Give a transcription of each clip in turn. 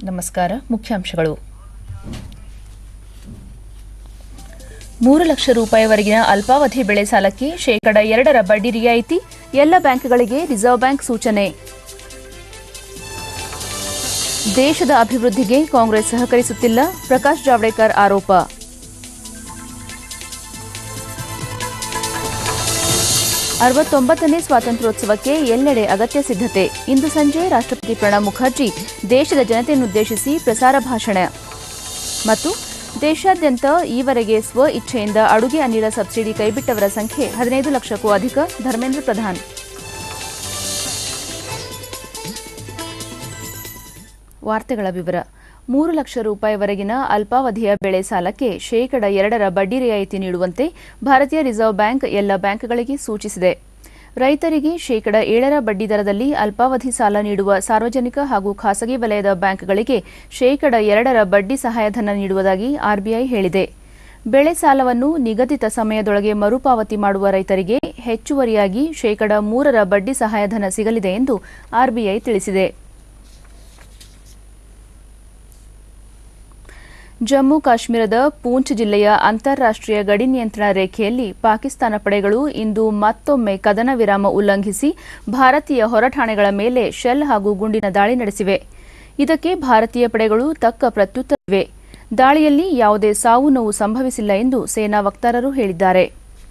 ನಮಸ್ಕಾರ ಮುಖ್ಯಾಂಶಗಳು ಮೂರು ಲಕ್ಷ ರೂಪಾಯಿವರೆಗಿನ ಅಲ್ಪಾವಧಿ ಬೆಳೆ ಸಾಲಕ್ಕೆ ಶೇಕಡ ಎರಡರ ಬಡ್ಡಿ ರಿಯಾಯಿತಿ ಎಲ್ಲ ಬ್ಯಾಂಕ್ಗಳಿಗೆ ರಿಸರ್ವ್ ಬ್ಯಾಂಕ್ ಸೂಚನೆ ದೇಶದ ಅಭಿವೃದ್ಧಿಗೆ ಕಾಂಗ್ರೆಸ್ ಸಹಕರಿಸುತ್ತಿಲ್ಲ ಪ್ರಕಾಶ್ ಜಾವಡೇಕರ್ ಆರೋಪ ಅರವತ್ತೊಂಬತ್ತನೇ ಸ್ವಾತಂತ್ರ್ಯೋತ್ಸವಕ್ಕೆ ಎಲ್ಲೆಡೆ ಅಗತ್ಯ ಸಿದ್ಧತೆ ಇಂದು ಸಂಜೆ ರಾಷ್ಟ್ರಪತಿ ಪ್ರಣಬ್ ಮುಖರ್ಜಿ ದೇಶದ ಜನತೆಯನ್ನುದ್ದೇಶಿಸಿ ಪ್ರಸಾರ ಭಾಷಣ ಮತ್ತು ದೇಶಾದ್ಯಂತ ಈವರೆಗೆ ಸ್ವ ಇಚ್ಛೆಯಿಂದ ಅಡುಗೆ ಅನಿಲ ಸಬ್ಸಿಡಿ ಕೈಬಿಟ್ಟವರ ಸಂಖ್ಯೆ ಹದಿನೈದು ಲಕ್ಷಕ್ಕೂ ಅಧಿಕ ಧರ್ಮೇಂದ್ರ ಪ್ರಧಾನ್ ವಾರ್ತೆಗಳ ವಿವರ ಮೂರು ಲಕ್ಷ ರೂಪಾಯಿವರೆಗಿನ ಅಲ್ಪಾವಧಿಯ ಬೆಳೆ ಸಾಲಕ್ಕೆ ಶೇಕಡ ಎರಡರ ಬಡ್ಡಿ ರಿಯಾಯಿತಿ ನೀಡುವಂತೆ ಭಾರತೀಯ ರಿಸರ್ವ್ ಬ್ಯಾಂಕ್ ಎಲ್ಲ ಬ್ಯಾಂಕ್ಗಳಿಗೆ ಸೂಚಿಸಿದೆ ರೈತರಿಗೆ ಶೇಕಡ ಏಳರ ಬಡ್ಡಿ ದರದಲ್ಲಿ ಅಲ್ಪಾವಧಿ ಸಾಲ ನೀಡುವ ಸಾರ್ವಜನಿಕ ಹಾಗೂ ಖಾಸಗಿ ವಲಯದ ಬ್ಯಾಂಕ್ಗಳಿಗೆ ಶೇಕಡ ಎರಡರ ಬಡ್ಡಿ ಸಹಾಯಧನ ನೀಡುವುದಾಗಿ ಆರ್ಬಿಐ ಹೇಳಿದೆ ಬೆಳೆ ಸಾಲವನ್ನು ನಿಗದಿತ ಸಮಯದೊಳಗೆ ಮರುಪಾವತಿ ಮಾಡುವ ರೈತರಿಗೆ ಹೆಚ್ಚುವರಿಯಾಗಿ ಶೇಕಡ ಮೂರರ ಬಡ್ಡಿ ಸಹಾಯಧನ ಸಿಗಲಿದೆ ಎಂದು ಆರ್ಬಿಐ ತಿಳಿಸಿದೆ ಜಮ್ಮು ಕಾಶ್ಮೀರದ ಪೂಂಚ್ ಜಿಲ್ಲೆಯ ಅಂತಾರಾಷ್ಟ್ರೀಯ ಗಡಿ ನಿಯಂತ್ರಣ ರೇಖೆಯಲ್ಲಿ ಪಾಕಿಸ್ತಾನ ಪಡೆಗಳು ಇಂದು ಮತ್ತೊಮ್ಮೆ ಕದನ ವಿರಾಮ ಉಲ್ಲಂಘಿಸಿ ಭಾರತೀಯ ಹೊರಠಾಣೆಗಳ ಮೇಲೆ ಶೆಲ್ ಹಾಗೂ ಗುಂಡಿನ ದಾಳಿ ನಡೆಸಿವೆ ಇದಕ್ಕೆ ಭಾರತೀಯ ಪಡೆಗಳು ತಕ್ಕ ಪ್ರತ್ಯುತ್ತರವಿವೆ ದಾಳಿಯಲ್ಲಿ ಯಾವುದೇ ಸಾವು ನೋವು ಸಂಭವಿಸಿಲ್ಲ ಎಂದು ಸೇನಾ ವಕ್ತಾರರು ಹೇಳಿದ್ದಾರೆ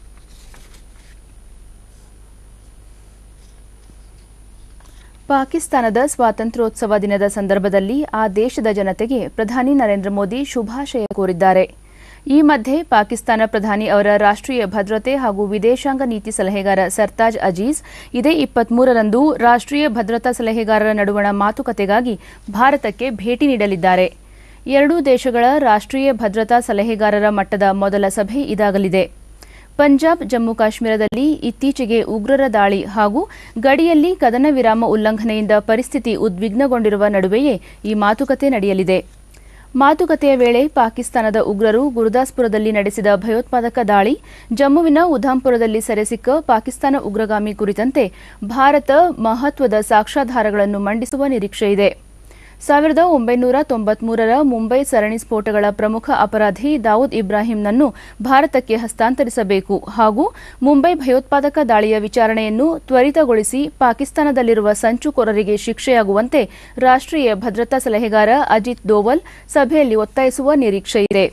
ಪಾಕಿಸ್ತಾನದ ಸ್ವಾತಂತ್ರ್ಯೋತ್ಸವ ದಿನದ ಸಂದರ್ಭದಲ್ಲಿ ಆ ದೇಶದ ಜನತೆಗೆ ಪ್ರಧಾನಿ ನರೇಂದ್ರ ಮೋದಿ ಶುಭಾಶಯ ಕೋರಿದ್ದಾರೆ ಈ ಮಧ್ಯೆ ಪಾಕಿಸ್ತಾನ ಪ್ರಧಾನಿ ಅವರ ರಾಷ್ಟ್ರೀಯ ಭದ್ರತೆ ಹಾಗೂ ವಿದೇಶಾಂಗ ನೀತಿ ಸಲಹೆಗಾರ ಸರ್ತಾಜ್ ಅಜೀಜ್ ಇದೇ ಇಪ್ಪತ್ಮೂರರಂದು ರಾಷ್ಟ್ರೀಯ ಭದ್ರತಾ ಸಲಹೆಗಾರರ ನಡುವಣ ಮಾತುಕತೆಗಾಗಿ ಭಾರತಕ್ಕೆ ಭೇಟಿ ನೀಡಲಿದ್ದಾರೆ ಎರಡೂ ದೇಶಗಳ ರಾಷ್ಟ್ರೀಯ ಭದ್ರತಾ ಸಲಹೆಗಾರರ ಮಟ್ಟದ ಮೊದಲ ಸಭೆ ಇದಾಗಲಿದೆ ಪಂಜಾಬ್ ಜಮ್ಮು ಕಾಶ್ಮೀರದಲ್ಲಿ ಇತ್ತೀಚೆಗೆ ಉಗ್ರರ ದಾಳಿ ಹಾಗೂ ಗಡಿಯಲ್ಲಿ ಕದನ ವಿರಾಮ ಉಲ್ಲಂಘನೆಯಿಂದ ಪರಿಸ್ಥಿತಿ ಉದ್ವಿಗ್ನಗೊಂಡಿರುವ ನಡುವೆಯೇ ಈ ಮಾತುಕತೆ ನಡೆಯಲಿದೆ ಮಾತುಕತೆಯ ವೇಳೆ ಪಾಕಿಸ್ತಾನದ ಉಗ್ರರು ಗುರುದಾಸ್ಪುರದಲ್ಲಿ ನಡೆಸಿದ ಭಯೋತ್ಪಾದಕ ದಾಳಿ ಜಮ್ಮುವಿನ ಉಧಾಂಪುರದಲ್ಲಿ ಸೆರೆಸಿಕ್ಕ ಪಾಕಿಸ್ತಾನ ಉಗ್ರಗಾಮಿ ಕುರಿತಂತೆ ಭಾರತ ಮಹತ್ವದ ಸಾಕ್ಷ್ಯಾಧಾರಗಳನ್ನು ಮಂಡಿಸುವ ನಿರೀಕ್ಷೆಯಿದೆ ಸಾವಿರದ ಒಂಬೈನೂರ ತೊಂಬತ್ಮೂರರ ಮುಂಬೈ ಸರಣಿ ಸ್ಫೋಟಗಳ ಪ್ರಮುಖ ಅಪರಾಧಿ ದಾವೂದ್ ಇಬ್ರಾಹಿಂನನ್ನು ಭಾರತಕ್ಕೆ ಹಸ್ತಾಂತರಿಸಬೇಕು ಹಾಗೂ ಮುಂಬೈ ಭಯೋತ್ಪಾದಕ ದಾಳಿಯ ವಿಚಾರಣೆಯನ್ನು ತ್ವರಿತಗೊಳಿಸಿ ಪಾಕಿಸ್ತಾನದಲ್ಲಿರುವ ಸಂಚುಕೋರರಿಗೆ ಶಿಕ್ಷೆಯಾಗುವಂತೆ ರಾಷ್ಟ್ರೀಯ ಭದ್ರತಾ ಸಲಹೆಗಾರ ಅಜಿತ್ ದೋವಲ್ ಸಭೆಯಲ್ಲಿ ಒತ್ತಾಯಿಸುವ ನಿರೀಕ್ಷೆಯಿದೆ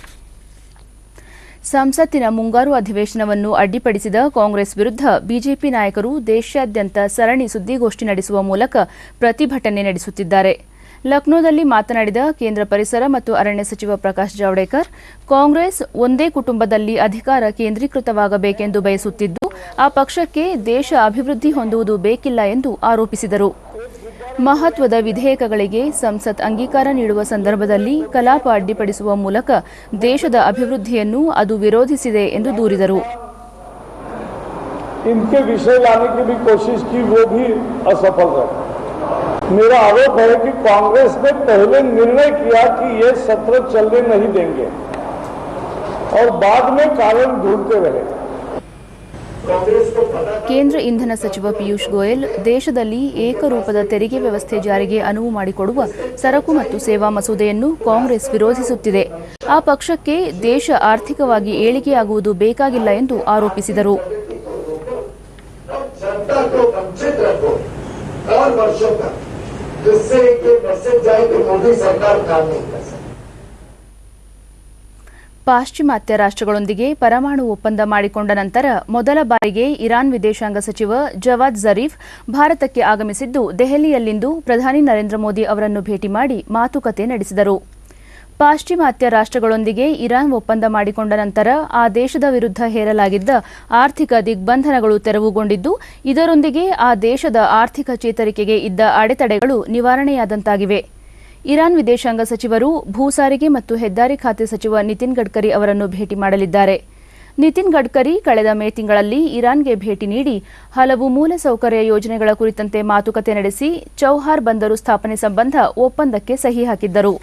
ಸಂಸತ್ತಿನ ಮುಂಗಾರು ಅಧಿವೇಶನವನ್ನು ಅಡ್ಡಿಪಡಿಸಿದ ಕಾಂಗ್ರೆಸ್ ವಿರುದ್ಧ ಬಿಜೆಪಿ ನಾಯಕರು ದೇಶಾದ್ಯಂತ ಸರಣಿ ಸುದ್ದಿಗೋಷ್ಠಿ ನಡೆಸುವ ಮೂಲಕ ಪ್ರತಿಭಟನೆ ನಡೆಸುತ್ತಿದ್ದಾರೆ ಲಕ್ನೋದಲ್ಲಿ ಮಾತನಾಡಿದ ಕೇಂದ್ರ ಪರಿಸರ ಮತ್ತು ಅರಣ್ಯ ಸಚಿವ ಪ್ರಕಾಶ್ ಜಾವಡೇಕರ್ ಕಾಂಗ್ರೆಸ್ ಒಂದೇ ಕುಟುಂಬದಲ್ಲಿ ಅಧಿಕಾರ ಕೇಂದ್ರೀಕೃತವಾಗಬೇಕೆಂದು ಬಯಸುತ್ತಿದ್ದು ಆ ಪಕ್ಷಕ್ಕೆ ದೇಶ ಅಭಿವೃದ್ಧಿ ಹೊಂದುವುದು ಬೇಕಿಲ್ಲ ಎಂದು ಆರೋಪಿಸಿದರು ಮಹತ್ವದ ವಿಧೇಯಕಗಳಿಗೆ ಸಂಸತ್ ಅಂಗೀಕಾರ ನೀಡುವ ಸಂದರ್ಭದಲ್ಲಿ ಕಲಾಪ ಅಡ್ಡಿಪಡಿಸುವ ಮೂಲಕ ದೇಶದ ಅಭಿವೃದ್ಧಿಯನ್ನು ಅದು ವಿರೋಧಿಸಿದೆ ಎಂದು ದೂರಿದರು इनके विषय लाने की भी कोशिश की वो भी असफल रहे मेरा आरोप है कि कांग्रेस ने पहले निर्णय किया कि ये सत्र चलने नहीं देंगे और बाद में कारण ढूंढते रहे ಕೇಂದ್ರ ಇಂಧನ ಸಚಿವ ಪಿಯೂಷ್ ಗೋಯಲ್ ದೇಶದಲ್ಲಿ ಏಕರೂಪದ ತೆರಿಗೆ ವ್ಯವಸ್ಥೆ ಜಾರಿಗೆ ಅನುವು ಮಾಡಿಕೊಡುವ ಸರಕು ಮತ್ತು ಸೇವಾ ಮಸೂದೆಯನ್ನು ಕಾಂಗ್ರೆಸ್ ವಿರೋಧಿಸುತ್ತಿದೆ ಆ ಪಕ್ಷಕ್ಕೆ ದೇಶ ಆರ್ಥಿಕವಾಗಿ ಏಳಿಗೆಯಾಗುವುದು ಬೇಕಾಗಿಲ್ಲ ಎಂದು ಆರೋಪಿಸಿದರು जनता को वंचित रखो और वर्षों तक जिससे ये मैसेज जाए कि मोदी सरकार काम नहीं कर सकती ಪಾಶ್ಚಿಮಾತ್ಯ ರಾಷ್ಟ್ರಗಳೊಂದಿಗೆ ಪರಮಾಣು ಒಪ್ಪಂದ ಮಾಡಿಕೊಂಡ ನಂತರ ಮೊದಲ ಬಾರಿಗೆ ಇರಾನ್ ವಿದೇಶಾಂಗ ಸಚಿವ ಜವಾದ್ ಜರೀಫ್ ಭಾರತಕ್ಕೆ ಆಗಮಿಸಿದ್ದು ದೆಹಲಿಯಲ್ಲಿಂದು ಪ್ರಧಾನಿ ನರೇಂದ್ರ ಮೋದಿ ಅವರನ್ನು ಭೇಟಿ ಮಾಡಿ ಮಾತುಕತೆ ನಡೆಸಿದರು ಪಾಶ್ಚಿಮಾತ್ಯ ರಾಷ್ಟ್ರಗಳೊಂದಿಗೆ ಇರಾನ್ ಒಪ್ಪಂದ ಮಾಡಿಕೊಂಡ ನಂತರ ಆ ದೇಶದ ವಿರುದ್ಧ ಹೇರಲಾಗಿದ್ದ ಆರ್ಥಿಕ ದಿಗ್ಬಂಧನಗಳು ತೆರವುಗೊಂಡಿದ್ದು ಇದರೊಂದಿಗೆ ಆ ದೇಶದ ಆರ್ಥಿಕ ಚೇತರಿಕೆಗೆ ಇದ್ದ ಅಡೆತಡೆಗಳು ನಿವಾರಣೆಯಾದಂತಾಗಿವೆ ಇರಾನ್ ವಿದೇಶಾಂಗ ಸಚಿವರು ಭೂ ಸಾರಿಗೆ ಮತ್ತು ಹೆದ್ದಾರಿ ಖಾತೆ ಸಚಿವ ನಿತಿನ್ ಗಡ್ಕರಿ ಅವರನ್ನು ಭೇಟಿ ಮಾಡಲಿದ್ದಾರೆ ನಿತಿನ್ ಗಡ್ಕರಿ ಕಳೆದ ಮೇ ತಿಂಗಳಲ್ಲಿ ಇರಾನ್ಗೆ ಭೇಟಿ ನೀಡಿ ಹಲವು ಮೂಲಸೌಕರ್ಯ ಯೋಜನೆಗಳ ಕುರಿತಂತೆ ಮಾತುಕತೆ ನಡೆಸಿ ಚೌಹಾರ್ ಬಂದರು ಸ್ಥಾಪನೆ ಸಂಬಂಧ ಒಪ್ಪಂದಕ್ಕೆ ಸಹಿ ಹಾಕಿದ್ದರು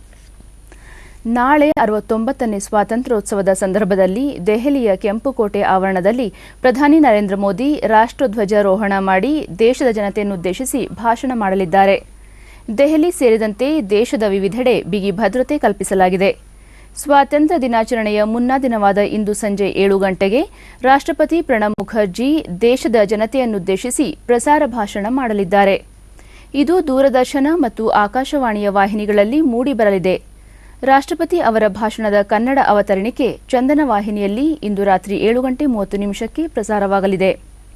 ನಾಳೆ ಅರವತ್ತೊಂಬತ್ತನೇ ಸ್ವಾತಂತ್ರ್ಯೋತ್ಸವದ ಸಂದರ್ಭದಲ್ಲಿ ದೆಹಲಿಯ ಕೆಂಪುಕೋಟೆ ಆವರಣದಲ್ಲಿ ಪ್ರಧಾನಿ ನರೇಂದ್ರ ಮೋದಿ ರಾಷ್ಟ್ರಧ್ವಜಾರೋಹಣ ಮಾಡಿ ದೇಶದ ಜನತೆಯನ್ನುದ್ದೇಶಿಸಿ ಭಾಷಣ ಮಾಡಲಿದ್ದಾರೆ ದೆಹಲಿ ಸೇರಿದಂತೆ ದೇಶದ ವಿವಿಧೆಡೆ ಬಿಗಿ ಭದ್ರತೆ ಕಲ್ಪಿಸಲಾಗಿದೆ ಸ್ವಾತಂತ್ರ್ಯ ದಿನಾಚರಣೆಯ ಮುನ್ನಾ ದಿನವಾದ ಇಂದು ಸಂಜೆ ಏಳು ಗಂಟೆಗೆ ರಾಷ್ಟ್ರಪತಿ ಪ್ರಣಬ್ ಮುಖರ್ಜಿ ದೇಶದ ಜನತೆಯನ್ನುದ್ದೇಶಿಸಿ ಪ್ರಸಾರ ಭಾಷಣ ಮಾಡಲಿದ್ದಾರೆ ಇದು ದೂರದರ್ಶನ ಮತ್ತು ಆಕಾಶವಾಣಿಯ ವಾಹಿನಿಗಳಲ್ಲಿ ಮೂಡಿಬರಲಿದೆ ರಾಷ್ಟ್ರಪತಿ ಅವರ ಭಾಷಣದ ಕನ್ನಡ ಅವತರಣಿಕೆ ಚಂದನ ವಾಹಿನಿಯಲ್ಲಿ ಇಂದು ರಾತ್ರಿ ಏಳು ಗಂಟೆ ಮೂವತ್ತು ನಿಮಿಷಕ್ಕೆ ಪ್ರಸಾರವಾಗಲಿದೆ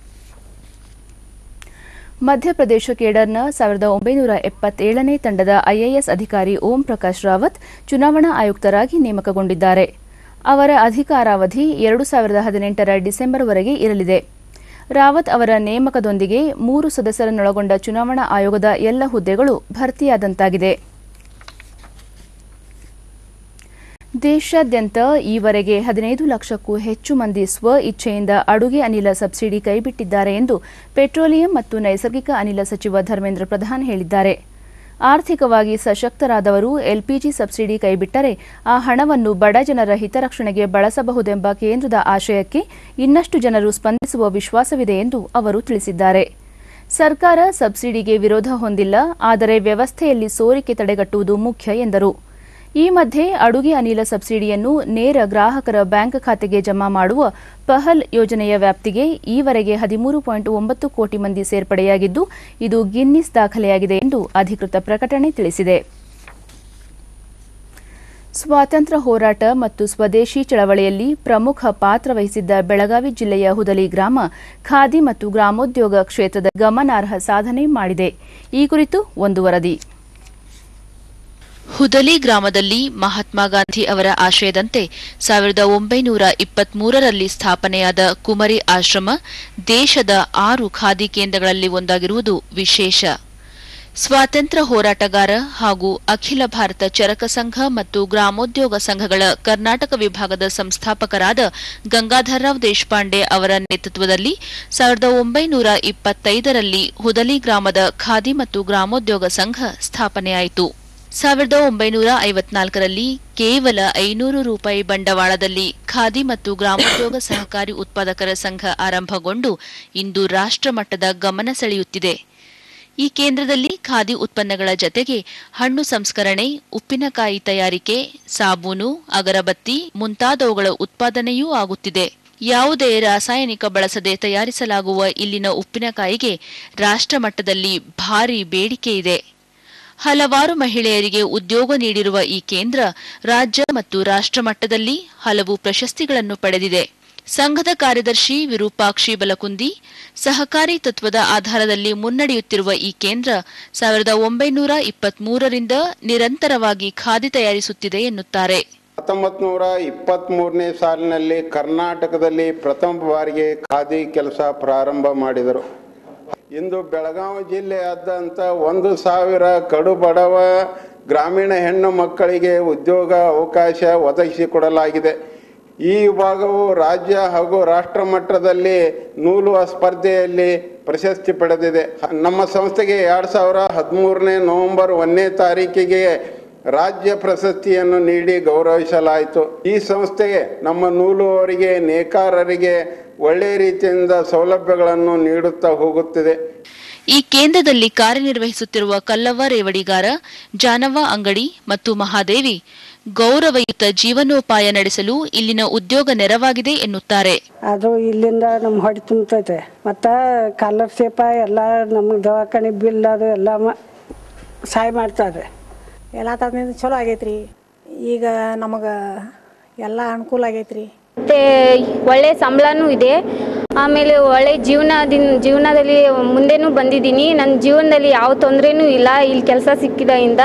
ಮಧ್ಯಪ್ರದೇಶ ಕೇಡರ್ನ ಸಾವಿರದ ಒಂಬೈನೂರ ಎಪ್ಪತ್ತೇಳನೇ ತಂಡದ ಐಎಎಸ್ ಅಧಿಕಾರಿ ಓಂ ಪ್ರಕಾಶ್ ರಾವತ್ ಚುನಾವಣಾ ಆಯುಕ್ತರಾಗಿ ನೇಮಕಗೊಂಡಿದ್ದಾರೆ ಅವರ ಅಧಿಕಾರಾವಧಿ ಎರಡು ಸಾವಿರದ ಹದಿನೆಂಟರ ಡಿಸೆಂಬರ್ವರೆಗೆ ಇರಲಿದೆ ರಾವತ್ ಅವರ ನೇಮಕದೊಂದಿಗೆ ಮೂರು ಸದಸ್ಯರನ್ನೊಳಗೊಂಡ ಚುನಾವಣಾ ಆಯೋಗದ ಎಲ್ಲ ಹುದ್ದೆಗಳು ಭರ್ತಿಯಾದಂತಾಗಿದೆ ದೇಶಾದ್ಯಂತ ಈವರೆಗೆ ಹದಿನೈದು ಲಕ್ಷಕ್ಕೂ ಹೆಚ್ಚು ಮಂದಿ ಸ್ವ ಇಚ್ಛೆಯಿಂದ ಅಡುಗೆ ಅನಿಲ ಸಬ್ಸಿಡಿ ಕೈಬಿಟ್ಟಿದ್ದಾರೆ ಎಂದು ಪೆಟ್ರೋಲಿಯಂ ಮತ್ತು ನೈಸರ್ಗಿಕ ಅನಿಲ ಸಚಿವ ಧರ್ಮೇಂದ್ರ ಪ್ರಧಾನ್ ಹೇಳಿದ್ದಾರೆ ಆರ್ಥಿಕವಾಗಿ ಸಶಕ್ತರಾದವರು ಎಲ್ಪಿಜಿ ಸಬ್ಸಿಡಿ ಕೈಬಿಟ್ಟರೆ ಆ ಹಣವನ್ನು ಬಡ ಜನರ ಹಿತರಕ್ಷಣೆಗೆ ಬಳಸಬಹುದೆಂಬ ಕೇಂದ್ರದ ಆಶಯಕ್ಕೆ ಇನ್ನಷ್ಟು ಜನರು ಸ್ಪಂದಿಸುವ ವಿಶ್ವಾಸವಿದೆ ಎಂದು ಅವರು ತಿಳಿಸಿದ್ದಾರೆ ಸರ್ಕಾರ ಸಬ್ಸಿಡಿಗೆ ವಿರೋಧ ಹೊಂದಿಲ್ಲ ಆದರೆ ವ್ಯವಸ್ಥೆಯಲ್ಲಿ ಸೋರಿಕೆ ತಡೆಗಟ್ಟುವುದು ಮುಖ್ಯ ಎಂದರು ಈ ಮಧ್ಯೆ ಅಡುಗೆ ಅನಿಲ ಸಬ್ಸಿಡಿಯನ್ನು ನೇರ ಗ್ರಾಹಕರ ಬ್ಯಾಂಕ್ ಖಾತೆಗೆ ಜಮಾ ಮಾಡುವ ಪಹಲ್ ಯೋಜನೆಯ ವ್ಯಾಪ್ತಿಗೆ ಈವರೆಗೆ ಹದಿಮೂರು ಪಾಯಿಂಟ್ ಒಂಬತ್ತು ಕೋಟಿ ಮಂದಿ ಸೇರ್ಪಡೆಯಾಗಿದ್ದು ಇದು ಗಿನ್ನಿಸ್ ದಾಖಲೆಯಾಗಿದೆ ಎಂದು ಅಧಿಕೃತ ಪ್ರಕಟಣೆ ತಿಳಿಸಿದೆ ಸ್ವಾತಂತ್ರ್ಯ ಹೋರಾಟ ಮತ್ತು ಸ್ವದೇಶಿ ಚಳವಳಿಯಲ್ಲಿ ಪ್ರಮುಖ ಪಾತ್ರ ವಹಿಸಿದ್ದ ಬೆಳಗಾವಿ ಜಿಲ್ಲೆಯ ಹುದಲಿ ಗ್ರಾಮ ಖಾದಿ ಮತ್ತು ಗ್ರಾಮೋದ್ಯೋಗ ಕ್ಷೇತ್ರದ ಗಮನಾರ್ಹ ಸಾಧನೆ ಮಾಡಿದೆ ಈ ಕುರಿತು ಒಂದು ವರದಿ ಹುದಲಿ ಗ್ರಾಮದಲ್ಲಿ ಮಹಾತ್ಮ ಗಾಂಧಿ ಅವರ ಆಶಯದಂತೆ ಸಾವಿರದ ಒಂಬೈನೂರ ಇಪ್ಪತ್ಮೂರರಲ್ಲಿ ಸ್ಥಾಪನೆಯಾದ ಕುಮರಿ ಆಶ್ರಮ ದೇಶದ ಆರು ಖಾದಿ ಕೇಂದ್ರಗಳಲ್ಲಿ ಒಂದಾಗಿರುವುದು ವಿಶೇಷ ಸ್ವಾತಂತ್ರ್ಯ ಹೋರಾಟಗಾರ ಹಾಗೂ ಅಖಿಲ ಭಾರತ ಚರಕ ಸಂಘ ಮತ್ತು ಗ್ರಾಮೋದ್ಯೋಗ ಸಂಘಗಳ ಕರ್ನಾಟಕ ವಿಭಾಗದ ಸಂಸ್ಥಾಪಕರಾದ ಗಂಗಾಧರರಾವ್ ದೇಶಪಾಂಡೆ ಅವರ ನೇತೃತ್ವದಲ್ಲಿ ಸಾವಿರದ ಒಂಬೈನೂರ ಇಪ್ಪತ್ತೈದರಲ್ಲಿ ಹುದಲಿ ಗ್ರಾಮದ ಖಾದಿ ಮತ್ತು ಗ್ರಾಮೋದ್ಯೋಗ ಸಂಘ ಸ್ಥಾಪನೆಯಾಯಿತು ಸಾವಿರದ ಒಂಬೈನೂರ ಐವತ್ನಾಲ್ಕರಲ್ಲಿ ಕೇವಲ ಐನೂರು ರೂಪಾಯಿ ಬಂಡವಾಳದಲ್ಲಿ ಖಾದಿ ಮತ್ತು ಗ್ರಾಮೋದ್ಯೋಗ ಸಹಕಾರಿ ಉತ್ಪಾದಕರ ಸಂಘ ಆರಂಭಗೊಂಡು ಇಂದು ರಾಷ್ಟ್ರಮಟ್ಟದ ಗಮನ ಸೆಳೆಯುತ್ತಿದೆ ಈ ಕೇಂದ್ರದಲ್ಲಿ ಖಾದಿ ಉತ್ಪನ್ನಗಳ ಜತೆಗೆ ಹಣ್ಣು ಸಂಸ್ಕರಣೆ ಉಪ್ಪಿನಕಾಯಿ ತಯಾರಿಕೆ ಸಾಬೂನು ಅಗರಬತ್ತಿ ಮುಂತಾದವುಗಳ ಉತ್ಪಾದನೆಯೂ ಆಗುತ್ತಿದೆ ಯಾವುದೇ ರಾಸಾಯನಿಕ ಬಳಸದೆ ತಯಾರಿಸಲಾಗುವ ಇಲ್ಲಿನ ಉಪ್ಪಿನಕಾಯಿಗೆ ರಾಷ್ಟ್ರಮಟ್ಟದಲ್ಲಿ ಭಾರಿ ಬೇಡಿಕೆ ಇದೆ ಹಲವಾರು ಮಹಿಳೆಯರಿಗೆ ಉದ್ಯೋಗ ನೀಡಿರುವ ಈ ಕೇಂದ್ರ ರಾಜ್ಯ ಮತ್ತು ರಾಷ್ಟ್ರಮಟ್ಟದಲ್ಲಿ ಹಲವು ಪ್ರಶಸ್ತಿಗಳನ್ನು ಪಡೆದಿದೆ ಸಂಘದ ಕಾರ್ಯದರ್ಶಿ ವಿರೂಪಾಕ್ಷಿ ಬಲಕುಂದಿ ಸಹಕಾರಿ ತತ್ವದ ಆಧಾರದಲ್ಲಿ ಮುನ್ನಡೆಯುತ್ತಿರುವ ಈ ಕೇಂದ್ರ ಸಾವಿರದ ಒಂಬೈನೂರ ಇಪ್ಪತ್ಮೂರರಿಂದ ನಿರಂತರವಾಗಿ ಖಾದಿ ತಯಾರಿಸುತ್ತಿದೆ ಎನ್ನುತ್ತಾರೆ ಹತ್ತೊಂಬತ್ತು ನೂರ ಇಪ್ಪತ್ತ್ಮೂರನೇ ಸಾಲಿನಲ್ಲಿ ಕರ್ನಾಟಕದಲ್ಲಿ ಪ್ರಥಮ ಬಾರಿಗೆ ಖಾದಿ ಕೆಲಸ ಪ್ರಾರಂಭ ಮಾಡಿದರು ಇಂದು ಬೆಳಗಾವಿ ಜಿಲ್ಲೆಯಾದ್ಯಂತ ಒಂದು ಸಾವಿರ ಕಡು ಬಡವ ಗ್ರಾಮೀಣ ಹೆಣ್ಣು ಮಕ್ಕಳಿಗೆ ಉದ್ಯೋಗ ಅವಕಾಶ ಒದಗಿಸಿಕೊಡಲಾಗಿದೆ ಈ ವಿಭಾಗವು ರಾಜ್ಯ ಹಾಗೂ ರಾಷ್ಟ್ರ ಮಟ್ಟದಲ್ಲಿ ನೂಲುವ ಸ್ಪರ್ಧೆಯಲ್ಲಿ ಪ್ರಶಸ್ತಿ ಪಡೆದಿದೆ ನಮ್ಮ ಸಂಸ್ಥೆಗೆ ಎರಡು ಸಾವಿರ ಹದಿಮೂರನೇ ನವೆಂಬರ್ ಒಂದನೇ ತಾರೀಕಿಗೆ ರಾಜ್ಯ ಪ್ರಶಸ್ತಿಯನ್ನು ನೀಡಿ ಗೌರವಿಸಲಾಯಿತು ಈ ಸಂಸ್ಥೆಗೆ ನಮ್ಮ ನೂಲುವವರಿಗೆ ನೇಕಾರರಿಗೆ ಒಳ್ಳೆಯ ರೀತಿಯಿಂದ ಸೌಲಭ್ಯಗಳನ್ನು ನೀಡುತ್ತಾ ಹೋಗುತ್ತಿದೆ ಈ ಕೇಂದ್ರದಲ್ಲಿ ಕಾರ್ಯನಿರ್ವಹಿಸುತ್ತಿರುವ ಕಲ್ಲವ್ವ ರೇವಡಿಗಾರ ಜಾನವ್ವ ಅಂಗಡಿ ಮತ್ತು ಮಹಾದೇವಿ ಗೌರವಯುತ ಜೀವನೋಪಾಯ ನಡೆಸಲು ಇಲ್ಲಿನ ಉದ್ಯೋಗ ನೆರವಾಗಿದೆ ಎನ್ನುತ್ತಾರೆ ಅದು ಇಲ್ಲಿಂದ ನಮ್ಮ ಹೊಟ್ಟೆ ತುಂಬತೈತೆ ಮತ್ತು ಕಾಲರ್ಶಿಪ ಎಲ್ಲ ನಮಗೆ ದವಾಖಾನೆ ಬಿಲ್ ಅದು ಎಲ್ಲ ಮ- ಸಹಾಯ ಮಾಡ್ತಾರೆ ಎಲ್ಲ ತರದಿಂದ ಚಲೋ ಆಗೈತ್ರಿ ಈಗ ನಮಗೆ ಎಲ್ಲ ಅನುಕೂಲ ಆಗೈತ್ರಿ ಮತ್ತೆ ಒಳ್ಳೆ ಸಂಬಳನೂ ಇದೆ ಆಮೇಲೆ ಒಳ್ಳೆ ಜೀವನದಿಂದ ಜೀವನದಲ್ಲಿ ಮುಂದೆನೂ ಬಂದಿದ್ದೀನಿ ನನ್ನ ಜೀವನದಲ್ಲಿ ಯಾವ ತೊಂದರೆನೂ ಇಲ್ಲ ಇಲ್ಲಿ ಕೆಲಸ ಸಿಕ್ಕಿದಿಂದ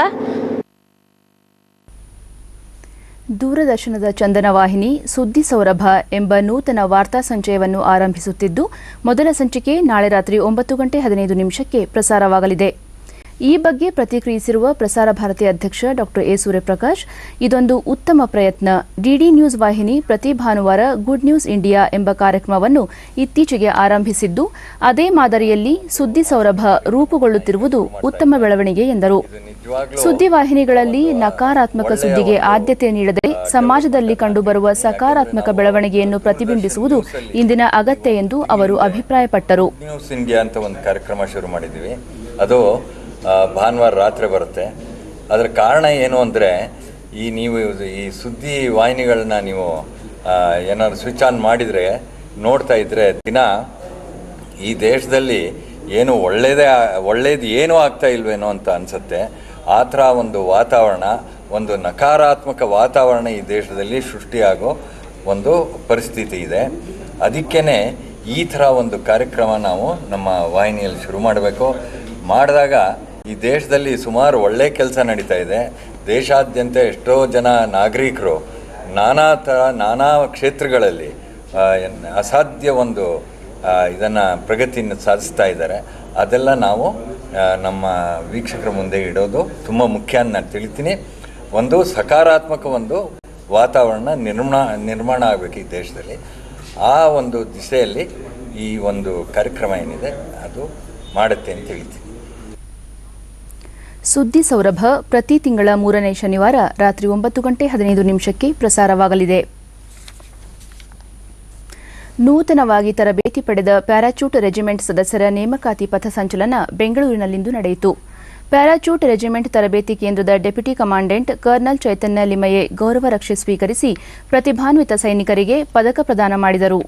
ದೂರದರ್ಶನದ ಚಂದನ ವಾಹಿನಿ ಸುದ್ದಿ ಸೌರಭ ಎಂಬ ನೂತನ ವಾರ್ತಾ ಸಂಚಯವನ್ನು ಆರಂಭಿಸುತ್ತಿದ್ದು ಮೊದಲ ಸಂಚಿಕೆ ನಾಳೆ ರಾತ್ರಿ ಒಂಬತ್ತು ಗಂಟೆ ಹದಿನೈದು ನಿಮಿಷಕ್ಕೆ ಪ್ರಸಾರವಾಗಲಿದೆ ಈ ಬಗ್ಗೆ ಪ್ರತಿಕ್ರಿಯಿಸಿರುವ ಪ್ರಸಾರ ಭಾರತಿ ಅಧ್ಯಕ್ಷ ಡಾಕ್ಟರ್ ಎ ಸೂರ್ಯಪ್ರಕಾಶ್ ಇದೊಂದು ಉತ್ತಮ ಪ್ರಯತ್ನ ಡಿಡಿ ನ್ಯೂಸ್ ವಾಹಿನಿ ಪ್ರತಿ ಭಾನುವಾರ ಗುಡ್ ನ್ಯೂಸ್ ಇಂಡಿಯಾ ಎಂಬ ಕಾರ್ಯಕ್ರಮವನ್ನು ಇತ್ತೀಚೆಗೆ ಆರಂಭಿಸಿದ್ದು ಅದೇ ಮಾದರಿಯಲ್ಲಿ ಸುದ್ದಿ ಸೌರಭ ರೂಪುಗೊಳ್ಳುತ್ತಿರುವುದು ಉತ್ತಮ ಬೆಳವಣಿಗೆ ಎಂದರು ಸುದ್ದಿವಾಹಿನಿಗಳಲ್ಲಿ ನಕಾರಾತ್ಮಕ ಸುದ್ದಿಗೆ ಆದ್ಯತೆ ನೀಡದೆ ಸಮಾಜದಲ್ಲಿ ಕಂಡುಬರುವ ಸಕಾರಾತ್ಮಕ ಬೆಳವಣಿಗೆಯನ್ನು ಪ್ರತಿಬಿಂಬಿಸುವುದು ಇಂದಿನ ಅಗತ್ಯ ಎಂದು ಅವರು ಅಭಿಪ್ರಾಯಪಟ್ಟರು ನ್ಯೂಸ್ ಇಂಡಿಯಾ ಅಂತ ಒಂದು ಕಾರ್ಯಕ್ರಮ ಶುರು ಮಾಡಿದ್ವಿ ಅದು ಆ, ಭಾನುವಾರ ರಾತ್ರಿ ಬರುತ್ತೆ ಅದರ ಕಾರಣ ಏನು ಅಂದರೆ ಈ ನೀವು ಈ ಸುದ್ದಿ ವಾಹಿನಿಗಳನ್ನ ನೀವು ಆ, ಏನಾದ್ರು ಸ್ವಿಚ್ ಆನ್ ಮಾಡಿದರೆ ನೋಡ್ತಾ ಇದ್ದರೆ ದಿನ ಈ ದೇಶದಲ್ಲಿ ಏನು ಒಳ್ಳೆಯದೇ ಒಳ್ಳೇದು ಏನೂ ಆಗ್ತಾ ಇಲ್ವೇನೋ ಅಂತ ಅನಿಸುತ್ತೆ ಆ ಥರ ಒಂದು ವಾತಾವರಣ ಒಂದು ನಕಾರಾತ್ಮಕ ವಾತಾವರಣ ಈ ದೇಶದಲ್ಲಿ ಸೃಷ್ಟಿಯಾಗೋ ಒಂದು ಪರಿಸ್ಥಿತಿ ಇದೆ ಅದಕ್ಕೇ ಈ ಥರ ಒಂದು ಕಾರ್ಯಕ್ರಮ ನಾವು ನಮ್ಮ ವಾಹಿನಿಯಲ್ಲಿ ಶುರು ಮಾಡಬೇಕು ಮಾಡಿದಾಗ ಈ ದೇಶದಲ್ಲಿ ಸುಮಾರು ಒಳ್ಳೆ ಕೆಲಸ ನಡೀತಾ ಇದೆ ದೇಶಾದ್ಯಂತ ಎಷ್ಟೋ ಜನ ನಾಗರಿಕರು ನಾನಾ ಥರ ನಾನಾ ಕ್ಷೇತ್ರಗಳಲ್ಲಿ ಆ, ಏನ್ ಅಸಾಧ್ಯ ಒಂದು ಇದನ್ನು ಪ್ರಗತಿಯನ್ನು ಸಾಧಿಸ್ತಾ ಇದ್ದಾರೆ ಅದೆಲ್ಲ ನಾವು ಆ, ನಮ್ಮ ವೀಕ್ಷಕರ ಮುಂದೆ ಇಡೋದು ತುಂಬ ಮುಖ್ಯ ಅಂತ ನಾನು ತಿಳಿತೀನಿ ಒಂದು ಸಕಾರಾತ್ಮಕ ಒಂದು ವಾತಾವರಣ ನಿರ್ಮಾಣ ನಿರ್ಮಾಣ ಆಗಬೇಕು ಈ ದೇಶದಲ್ಲಿ ಆ ಒಂದು ದಿಸೆಯಲ್ಲಿ ಈ ಒಂದು ಕಾರ್ಯಕ್ರಮ ಏನಿದೆ ಅದು ಮಾಡುತ್ತೆ ಅಂತ ಹೇಳ್ತೀನಿ ಸುದ್ದಿ ಸೌರಭ ಪ್ರತಿ ತಿಂಗಳ ಮೂರನೇ ಶನಿವಾರ ರಾತ್ರಿ ಒಂಬತ್ತು ಗಂಟೆ ಹದಿನೈದು ನಿಮಿಷಕ್ಕೆ ಪ್ರಸಾರವಾಗಲಿದೆ ನೂತನವಾಗಿ ತರಬೇತಿ ಪಡೆದ ಪ್ಯಾರಾಚೂಟ್ ರೆಜಿಮೆಂಟ್ ಸದಸ್ಯರ ನೇಮಕಾತಿ ಪಥಸಂಚಲನ ಬೆಂಗಳೂರಿನಲ್ಲಿಂದು ನಡೆಯಿತು ಪ್ಯಾರಾಚೂಟ್ ರೆಜಿಮೆಂಟ್ ತರಬೇತಿ ಕೇಂದ್ರದ deputy commandant colonel Chaitanya Limaye ಗೌರವ ರಕ್ಷೆ ಸ್ವೀಕರಿಸಿ ಪ್ರತಿಭಾನ್ವಿತ ಸೈನಿಕರಿಗೆ ಪದಕ ಪ್ರದಾನ ಮಾಡಿದರು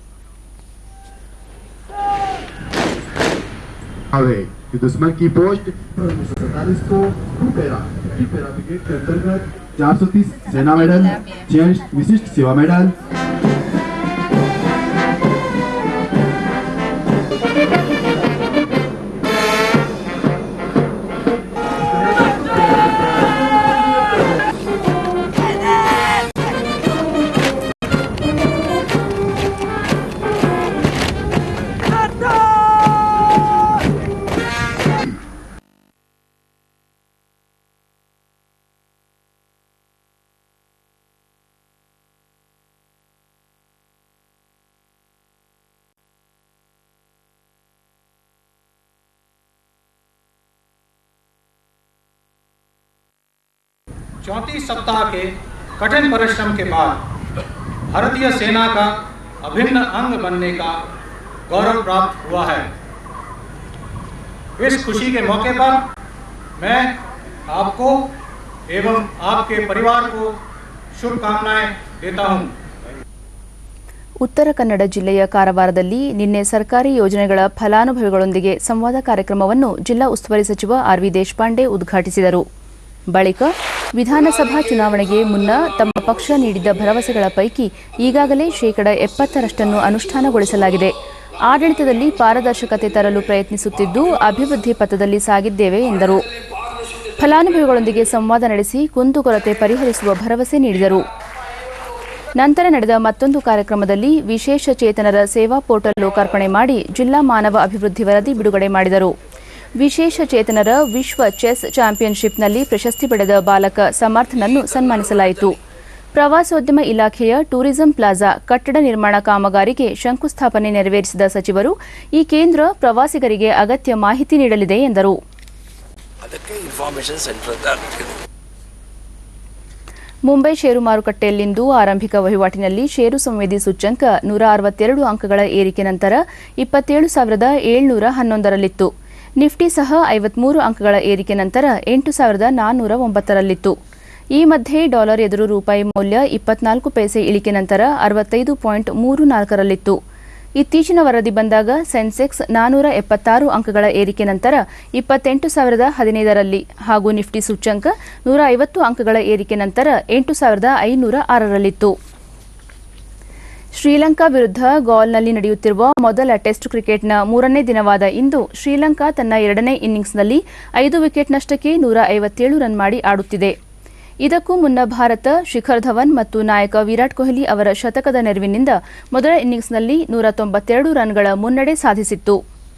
आवे कि दुश्मन की पोस्ट सैतालीस को रुपेरा रुपेरा ब्रिगेड के अंतर्गत 430 सेना मेडल छह विशिष्ट सेवा मेडल चौंतीस सप्ताह के कठिन परिश्रम के बाद भारतीय सेना का अभिन्न अंग बनने का गौरव प्राप्त हुआ है इस खुशी के मौके पर मैं आपको एवं आपके परिवार को शुभकामनाएं देता हूं ಉತ್ತರ ಕನ್ನಡ ಜಿಲ್ಲೆಯ ಕಾರವಾರದಲ್ಲಿ ನಿನ್ನೆ ಸರ್ಕಾರಿ ಯೋಜನೆಗಳ ಫಲಾನುಭವಿಗಳೊಂದಿಗೆ ಸಂವಾದ ಕಾರ್ಯಕ್ರಮವನ್ನು ಜಿಲ್ಲಾ ಉಸ್ತುವಾರಿ ಸಚಿವ ಆರ್ವಿ ದೇಶಪಾಂಡೆ ಉದ್ಘಾಟಿಸಿದರು ಬಳಿಕ ವಿಧಾನಸಭಾ ಚುನಾವಣೆಗೆ ಮುನ್ನ ತಮ್ಮ ಪಕ್ಷ ನೀಡಿದ್ದ ಭರವಸೆಗಳ ಪೈಕಿ ಈಗಾಗಲೇ ಶೇಕಡ ಎಪ್ಪತ್ತರಷ್ಟನ್ನು ಅನುಷ್ಠಾನಗೊಳಿಸಲಾಗಿದೆ ಆಡಳಿತದಲ್ಲಿ ಪಾರದರ್ಶಕತೆ ತರಲು ಪ್ರಯತ್ನಿಸುತ್ತಿದ್ದು ಅಭಿವೃದ್ಧಿ ಪಥದಲ್ಲಿ ಸಾಗಿದ್ದೇವೆ ಎಂದರು ಫಲಾನುಭವಿಗಳೊಂದಿಗೆ ಸಂವಾದ ನಡೆಸಿ ಕುಂದುಕೊರತೆ ಪರಿಹರಿಸುವ ಭರವಸೆ ನೀಡಿದರು ನಂತರ ನಡೆದ ಮತ್ತೊಂದು ಕಾರ್ಯಕ್ರಮದಲ್ಲಿ ವಿಶೇಷ ಚೇತನರ ಸೇವಾ ಪೋರ್ಟಲ್ ಲೋಕಾರ್ಪಣೆ ಮಾಡಿ ಜಿಲ್ಲಾ ಮಾನವ ಅಭಿವೃದ್ಧಿ ವರದಿ ಬಿಡುಗಡೆ ಮಾಡಿದರು ವಿಶೇಷ ಚೇತನರ ವಿಶ್ವ ಚೆಸ್ ಚಾಂಪಿಯನ್ಶಿಪ್ನಲ್ಲಿ ಪ್ರಶಸ್ತಿ ಪಡೆದ ಬಾಲಕ ಸಮರ್ಥನನ್ನು ಸನ್ಮಾನಿಸಲಾಯಿತು ಪ್ರವಾಸೋದ್ಯಮ ಇಲಾಖೆಯ ಟೂರಿಸಂ ಪ್ಲಾಜಾ ಕಟ್ಟಡ ನಿರ್ಮಾಣ ಕಾಮಗಾರಿಗೆ ಶಂಕುಸ್ಥಾಪನೆ ನೆರವೇರಿಸಿದ ಸಚಿವರು ಈ ಕೇಂದ್ರ ಪ್ರವಾಸಿಗರಿಗೆ ಅಗತ್ಯ ಮಾಹಿತಿ ನೀಡಲಿದೆ ಎಂದರು ಅದಕ್ಕೆ ಇನ್ಫಾರ್ಮೇಶನ್ ಸೆಂಟರ್ ಅಂತ ಆಗ್ತಿದೆ ಮುಂಬೈ ಷೇರು ಮಾರುಕಟ್ಟೆಯಲ್ಲಿಂದು ಆರಂಭಿಕ ವಹಿವಾಟಿನಲ್ಲಿ ಷೇರು ಸಂವೇದಿ ಸೂಚ್ಯಂಕ ನೂರ ಅರವತ್ತೆರಡು ಅಂಕಗಳ ಏರಿಕೆ ನಂತರ ಇಪ್ಪತ್ತೇಳು ಸಾವಿರದ ಏಳ್ನೂರ ಹನ್ನೊಂದರಲ್ಲಿತ್ತು ನಿಫ್ಟಿ ಸಹ ಐವತ್ಮೂರು ಅಂಕಗಳ ಏರಿಕೆ ನಂತರ ಎಂಟು ಸಾವಿರದ ನಾನ್ನೂರ ಒಂಬತ್ತರಲ್ಲಿತ್ತು ಈ ಮಧ್ಯೆ ಡಾಲರ್ ಎದುರು ರೂಪಾಯಿ ಮೌಲ್ಯ ಇಪ್ಪತ್ನಾಲ್ಕು ಪೈಸೆ ಇಳಿಕೆ ನಂತರ ಅರವತ್ತೈದು ಪಾಯಿಂಟ್ ಮೂರು ನಾಲ್ಕರಲ್ಲಿತ್ತು ಇತ್ತೀಚಿನ ವರದಿ ಬಂದಾಗ ಸೆನ್ಸೆಕ್ಸ್ ನಾನೂರ ಎಪ್ಪತ್ತಾರು ಅಂಕಗಳ ಏರಿಕೆ ನಂತರ ಇಪ್ಪತ್ತೆಂಟು ಸಾವಿರದ ಹದಿನೈದರಲ್ಲಿ ಹಾಗೂ ನಿಫ್ಟಿ ಸೂಚ್ಯಂಕ ನೂರ ಐವತ್ತು ಅಂಕಗಳ ಏರಿಕೆ ನಂತರ ಎಂಟು ಸಾವಿರದ ಐನೂರ ಆರರಲ್ಲಿತ್ತು ಶ್ರೀಲಂಕಾ ವಿರುದ್ಧ ಗಾಲ್ನಲ್ಲಿ ನಡೆಯುತ್ತಿರುವ ಮೊದಲ ಟೆಸ್ಟ್ ಕ್ರಿಕೆಟ್ನ ಮೂರನೇ ದಿನವಾದ ಇಂದು ಶ್ರೀಲಂಕಾ ತನ್ನ ಎರಡನೇ ಇನ್ನಿಂಗ್ಸ್ನಲ್ಲಿ ಐದು ವಿಕೆಟ್ ನಷ್ಟಕ್ಕೆ ನೂರ ಐವತ್ತೇಳು ರನ್ ಮಾಡಿ ಆಡುತ್ತಿದೆ ಇದಕ್ಕೂ ಮುನ್ನ ಭಾರತ ಶಿಖರ್ ಧವನ್ ಮತ್ತು ನಾಯಕ ವಿರಾಟ್ ಕೊಹ್ಲಿ ಅವರ ಶತಕದ ನೆರವಿನಿಂದ ಮೊದಲ ಇನ್ನಿಂಗ್ಸ್ನಲ್ಲಿ ನೂರ ತೊಂಬತ್ತೆರಡು ರನ್ಗಳ ಮುನ್ನಡೆ ಸಾಧಿಸಿತ್ತು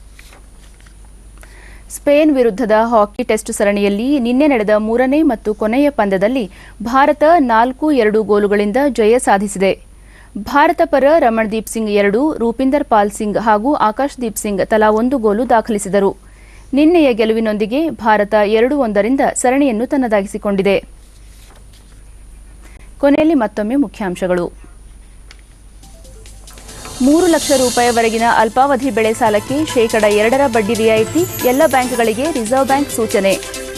ಸ್ಪೇನ್ ವಿರುದ್ಧದ ಹಾಕಿ ಟೆಸ್ಟ್ ಸರಣಿಯಲ್ಲಿ ನಿನ್ನೆ ನಡೆದ ಮೂರನೇ ಮತ್ತು ಕೊನೆಯ ಪಂದ್ಯದಲ್ಲಿ ಭಾರತ ನಾಲ್ಕು ಎರಡು ಗೋಲುಗಳಿಂದ ಜಯ ಸಾಧಿಸಿದೆ ಭಾರತ ಪರ ರಮಣ್ದೀಪ್ ಸಿಂಗ್ ಎರಡು ರೂಪಿಂದರ್ ಪಾಲ್ ಸಿಂಗ್ ಹಾಗೂ ಆಕಾಶ್ದೀಪ್ ಸಿಂಗ್ ತಲಾ ಒಂದು ಗೋಲು ದಾಖಲಿಸಿದರು ನಿನ್ನೆಯ ಗೆಲುವಿನೊಂದಿಗೆ ಭಾರತ ಎರಡು ಒಂದರಿಂದ ಸರಣಿಯನ್ನು ತನ್ನದಾಗಿಸಿಕೊಂಡಿದೆ ಕೊನೆಯಲ್ಲಿ ಮತ್ತೊಮ್ಮೆ ಮುಖ್ಯಾಂಶಗಳು ಮೂರು ಲಕ್ಷ ರೂಪಾಯಿವರೆಗಿನ ಅಲ್ಪಾವಧಿ ಬೆಳೆ ಸಾಲಕ್ಕೆ ಶೇಕಡ ಎರಡರ ಬಡ್ಡಿ ರಿಯಾಯಿತಿ ಎಲ್ಲ ಬ್ಯಾಂಕ್ಗಳಿಗೆ ರಿಸರ್ವ್ ಬ್ಯಾಂಕ್ ಸೂಚನೆ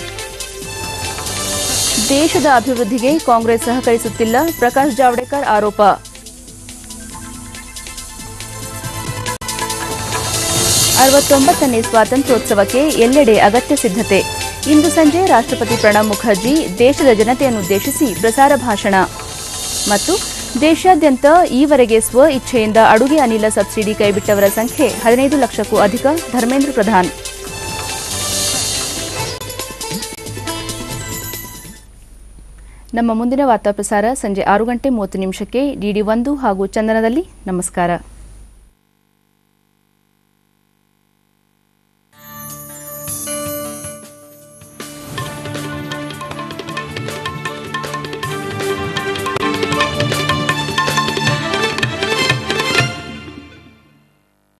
ದೇಶದ ಅಭಿವೃದ್ಧಿಗೆ ಕಾಂಗ್ರೆಸ್ ಸಹಕರಿಸುತ್ತಿಲ್ಲ ಪ್ರಕಾಶ್ ಜಾವಡೇಕರ್ ಆರೋಪ ಅರವತ್ತೊಂಬತ್ತನೇ ಸ್ವಾತಂತ್ರ್ಯೋತ್ಸವಕ್ಕೆ ಎಲ್ಲೆಡೆ ಅಗತ್ಯ ಸಿದ್ಧತೆ ಇಂದು ಸಂಜೆ ರಾಷ್ಟ್ರಪತಿ ಪ್ರಣಬ್ ಮುಖರ್ಜಿ ದೇಶದ ಜನತೆಯನ್ನುದ್ದೇಶಿಸಿ ಪ್ರಸಾರ ಭಾಷಣ ಮತ್ತು ದೇಶಾದ್ಯಂತ ಈವರೆಗೆ ಸ್ವ ಇಚ್ಛೆಯಿಂದ ಅಡುಗೆ ಅನಿಲ ಸಬ್ಸಿಡಿ ಕೈಬಿಟ್ಟವರ ಸಂಖ್ಯೆ ಹದಿನೈದು ಲಕ್ಷಕ್ಕೂ ಅಧಿಕ ಧರ್ಮೇಂದ್ರ ಪ್ರಧಾನ್ ನಮ್ಮ ಮುಂದಿನ ವಾರ್ತಾ ಪ್ರಸಾರ ಸಂಜೆ ಆರು ಗಂಟೆ ಮೂವತ್ತು ನಿಮಿಷಕ್ಕೆ ಡಿಡಿ ಒಂದು ಹಾಗೂ ಚಂದನದಲ್ಲಿ ನಮಸ್ಕಾರ